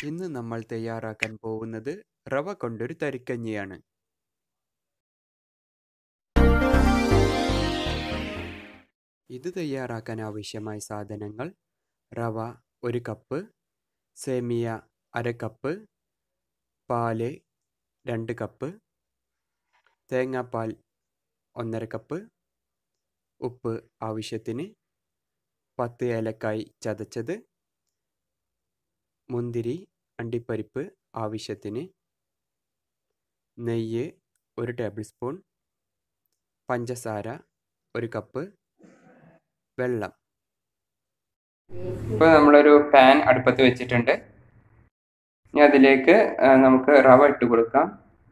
ഇന്ന് നമ്മൾ തയ്യാറാക്കാൻ പോകുന്നത് റവ കൊണ്ടൊരു തരിക്കഞ്ഞിയാണ് ഇത് തയ്യാറാക്കാൻ ആവശ്യമായ സാധനങ്ങൾ റവ ഒരു കപ്പ് സേമിയ അര കപ്പ് പാല് രണ്ട് കപ്പ് തേങ്ങാപ്പാൽ ഒന്നര കപ്പ് ഉപ്പ് ആവശ്യത്തിന് പത്ത് ഏലക്കായ് ചതച്ചത് മുന്തിരി അണ്ടിപ്പരിപ്പ് ആവശ്യത്തിന് നെയ്യ് ഒരു ടേബിൾ സ്പൂൺ പഞ്ചസാര ഒരു കപ്പ് വെള്ളം ഇപ്പോൾ നമ്മളൊരു പാൻ അടുപ്പത്ത് വെച്ചിട്ടുണ്ട് ഇനി അതിലേക്ക് ആ, നമുക്ക് റവ ഇട്ട് കൊടുക്കാം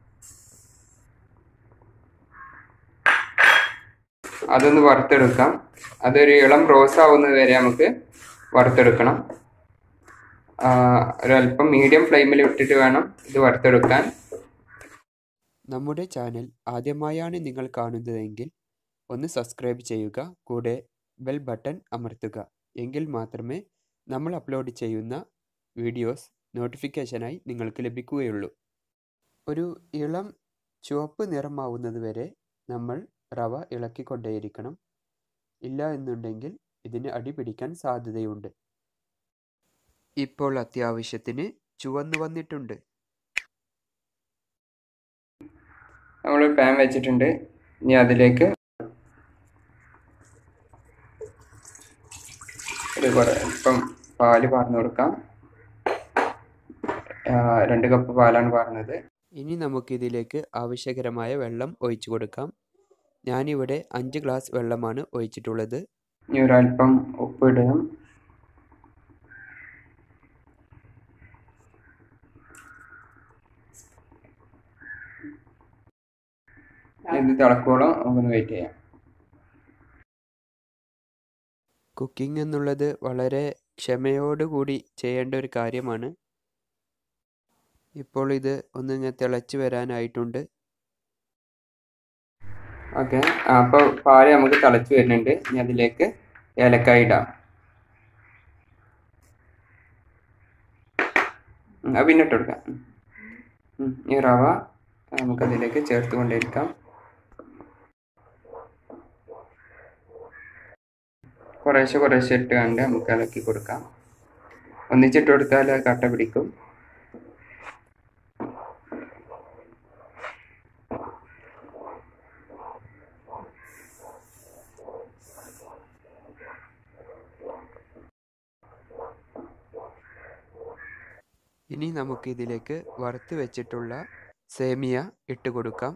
അതൊന്ന് വറുത്തെടുക്കാം അതൊരു ഇളം റോസ് ആവുന്നത് വരെ നമുക്ക് വറുത്തെടുക്കണം ആ, ഒരല്പം മീഡിയം ഫ്ലെയിമിൽ ഇട്ടിട്ട് വേണം ഇത് വറുത്തെടുക്കാൻ നമ്മുടെ ചാനൽ ആദ്യമായാണ് നിങ്ങൾ കാണുന്നതെങ്കിൽ ഒന്ന് സബ്സ്ക്രൈബ് ചെയ്യുക കൂടെ ബെൽ ബട്ടൺ അമർത്തുക എങ്കിൽ മാത്രമേ നമ്മൾ അപ്ലോഡ് ചെയ്യുന്ന വീഡിയോസ് നോട്ടിഫിക്കേഷനായി നിങ്ങൾക്ക് ലഭിക്കുകയുള്ളൂ ഒരു ഇളം ചുവപ്പ് നിറമാവുന്നത് വരെ നമ്മൾ റവ ഇളക്കിക്കൊണ്ടേയിരിക്കണം ഇല്ല എന്നുണ്ടെങ്കിൽ ഇതിന് അടി പിടിക്കാൻ സാധ്യതയുണ്ട് ഇപ്പോൾ അത്യാവശ്യത്തിന് ചുവന്നു വന്നിട്ടുണ്ട് നമ്മൾ പാൻ വെച്ചിട്ടുണ്ട് ഇനി അതിലേക്ക് ഒരു കുറേ ഇപ്പം പാല് പാർന്നു കൊടുക്കാം ആ, രണ്ട് കപ്പ് പാലാണ് പാർന്നത് ഇനി നമുക്കിതിലേക്ക് ആവശ്യകരമായ വെള്ളം ഒഴിച്ചു കൊടുക്കാം ഞാനിവിടെ അഞ്ച് ഗ്ലാസ് വെള്ളമാണ് ഒഴിച്ചിട്ടുള്ളത് ഇനി ഒരല്പം ഉപ്പ് ഇടണം ഇത് തിളക്കോളം നമുക്കൊന്ന് വെയിറ്റ് ചെയ്യാം കുക്കിംഗ് എന്നുള്ളത് വളരെ ക്ഷമയോടുകൂടി ചെയ്യേണ്ട ഒരു കാര്യമാണ് ഇപ്പോൾ ഇത് ഒന്ന് തിളച്ച് വരാനായിട്ടുണ്ട് ഓക്കെ അപ്പോൾ പാല് നമുക്ക് തിളച്ച് വരുന്നുണ്ട് ഇനി അതിലേക്ക് ഏലക്കായ ഇടാം ഉം, അത് പിന്നെ ഇട്ട് കൊടുക്കാം ഉം, ഈ റവ നമുക്കതിലേക്ക് ചേർത്ത് കൊണ്ടിരിക്കാം കുറേശ്ശെ കുറേശ്ശെ ഇട്ട് കണ്ട് നമുക്ക് ഇളക്കി കൊടുക്കാം ഒന്നിച്ചിട്ട് കൊടുത്താൽ അത് കട്ട പിടിക്കും ഇനി നമുക്കിതിലേക്ക് വറുത്ത് വെച്ചിട്ടുള്ള സേമിയ ഇട്ട് കൊടുക്കാം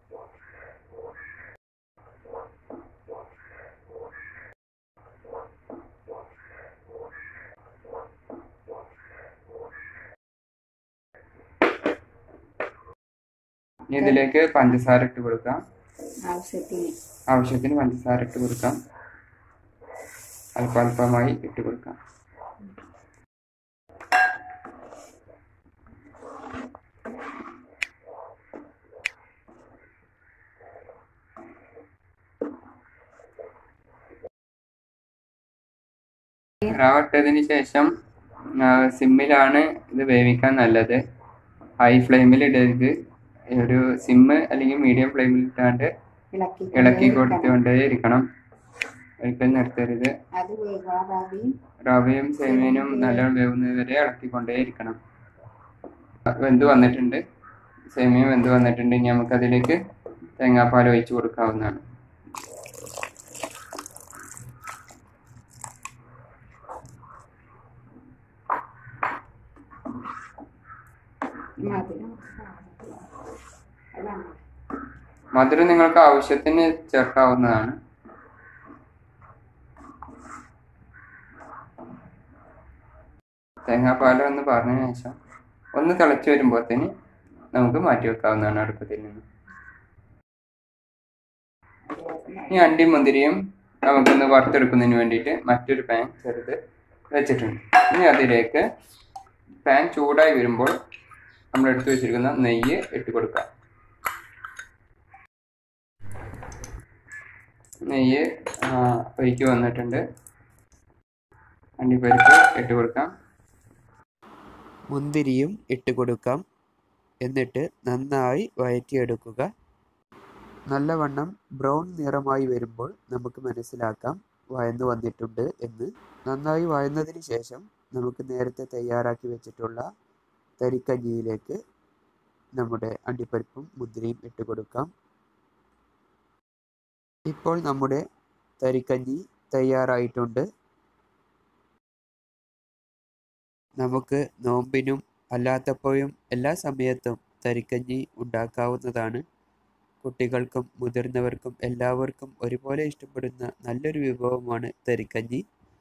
ഇനി ഇതിലേക്ക് പഞ്ചസാര ഇട്ട് കൊടുക്കാം ആവശ്യത്തിന് ആവശ്യത്തിന് പഞ്ചസാര ഇട്ട് കൊടുക്കാം അല്പാൽപമായി ഇട്ട് കൊടുക്കാം റവ ഇട്ടതിന് ശേഷം ആ, സിമ്മിലാണ് ഇത് വേവിക്കാൻ നല്ലത് ഹൈ ഫ്ലെയിമിൽ ഇടരുത് ഒരു സിമ്മ് അല്ലെങ്കിൽ മീഡിയം ഫ്ലെയിമിൽ ഇട്ടാണ്ട് ഇളക്കി ഇളക്കി കൊടുത്തുകൊണ്ടേ ഇരിക്കണം ഒരിക്കലും നിർത്തരുത് അത് വേവാറാവി റവയും സേമിയനും നല്ലോണം വേവുന്നത് വരെ ഇളക്കിക്കൊണ്ടേ ഇരിക്കണം വെന്ത് വന്നിട്ടുണ്ട് സേമിയ വെന്ത് വന്നിട്ടുണ്ട് ഇനി നമുക്കതിലേക്ക് തേങ്ങാപ്പാൽ ഒഴിച്ച് കൊടുക്കാവുന്നതാണ് മധുരം അതാണ് മധുരം നിങ്ങൾക്ക് ആവശ്യത്തിന് ചേർക്കാവുന്നതാണ് തേങ്ങാപ്പാൽ ഒന്ന് പറഞ്ഞതിന് ശേഷം ഒന്ന് തിളച്ച് വരുമ്പോഴത്തേന് നമുക്ക് മാറ്റി വെക്കാവുന്നതാണ് അടുപ്പത്തിൽ നിന്ന് ഈ അണ്ടിയും മുന്തിരിയും നമുക്കൊന്ന് വറുത്തെടുക്കുന്നതിന് വേണ്ടിയിട്ട് മറ്റൊരു പാൻ ചെറുത് വെച്ചിട്ടുണ്ട് ഇനി അതിലേക്ക് പാൻ ചൂടായി വരുമ്പോൾ നമ്മൾ എടുത്തു വെച്ചിരിക്കുന്ന നെയ്യ് ഇട്ട് കൊടുക്കാം നെയ്യ് ആ, ഒഴുക്കി വന്നിട്ടുണ്ട് അണ്ടിപ്പരിപ്പ് ഇട്ട് കൊടുക്കാം മുന്തിരിയും ഇട്ട് കൊടുക്കാം എന്നിട്ട് നന്നായി വഴറ്റിയെടുക്കുക നല്ലവണ്ണം ബ്രൗൺ നിറമായി വരുമ്പോൾ നമുക്ക് മനസ്സിലാക്കാം വഴന്നു വന്നിട്ടുണ്ട് എന്ന് നന്നായി വഴന്നതിന് ശേഷം നമുക്ക് നേരത്തെ തയ്യാറാക്കി വെച്ചിട്ടുള്ള തരിക്കഞ്ഞിയിലേക്ക് നമ്മുടെ അണ്ടിപ്പരിപ്പും മുന്തിരിയും ഇട്ട് കൊടുക്കാം ഇപ്പോൾ നമ്മുടെ തരിക്കഞ്ഞി തയ്യാറായിട്ടുണ്ട് നമുക്ക് നോമ്പിനും അല്ലാത്തപ്പോഴും എല്ലാ സമയത്തും തരിക്കഞ്ഞി ഉണ്ടാക്കാവുന്നതാണ് കുട്ടികൾക്കും മുതിർന്നവർക്കും എല്ലാവർക്കും ഒരുപോലെ ഇഷ്ടപ്പെടുന്ന നല്ലൊരു വിഭവമാണ് തരിക്കഞ്ഞി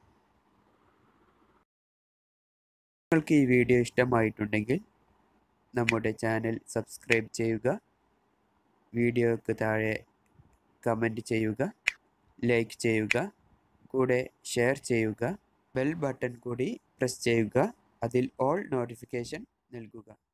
നിങ്ങൾക്ക് ഈ വീഡിയോ ഇഷ്ടമായിട്ടുണ്ടെങ്കിൽ നമ്മുടെ ചാനൽ സബ്സ്ക്രൈബ് ചെയ്യുക വീഡിയോക്ക് താഴെ കമൻറ്റ് ചെയ്യുക ലൈക്ക് ചെയ്യുക കൂടെ ഷെയർ ചെയ്യുക ബെൽ ബട്ടൺ കൂടി പ്രസ് ചെയ്യുക അതിൽ ഓൾ നോട്ടിഫിക്കേഷൻ നൽകുക